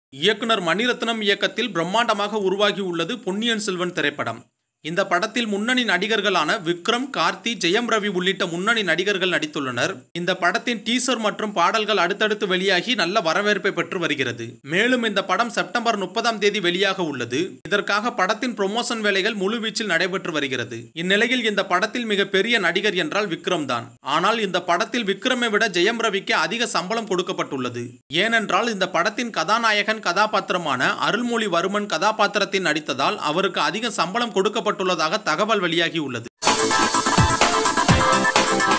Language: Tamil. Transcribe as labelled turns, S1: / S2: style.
S1: இயக்குனர் மணிரத்னம் இயக்கத்தில் பிரம்மாண்டமாக உருவாகி உள்ளது பொன்னியின் செல்வன் திரைப்படம் இந்த படத்தில் முன்னணி நடிகர்களான விக்ரம் கார்த்தி ஜெயம் ரவி உள்ளிட்ட முன்னணி நடிகர்கள் நடித்துள்ளனர் இந்த படத்தின் டீசர் மற்றும் பாடல்கள் அடுத்தடுத்து வெளியாகி நல்ல வரவேற்பை பெற்று வருகிறது மேலும் இந்த படம் செப்டம்பர் முப்பதாம் தேதி வெளியாக உள்ளது இதற்காக படத்தின் ப்ரொமோஷன் வேலைகள் முழுவீச்சில் நடைபெற்று வருகிறது இந்நிலையில் இந்த படத்தில் மிக பெரிய நடிகர் என்றால் விக்ரம் தான் ஆனால் இந்த படத்தில் விக்ரமை விட ஜெயம் ரவிக்கு அதிக சம்பளம் கொடுக்கப்பட்டுள்ளது ஏனென்றால் இந்த படத்தின் கதாநாயகன் கதாபாத்திரமான அருள்மொழிவர்மன் கதாபாத்திரத்தில் நடித்ததால் அவருக்கு அதிக சம்பளம் கொடுக்கப்பட்டுள்ளதாக தகவல் வெளியாகி உள்ளது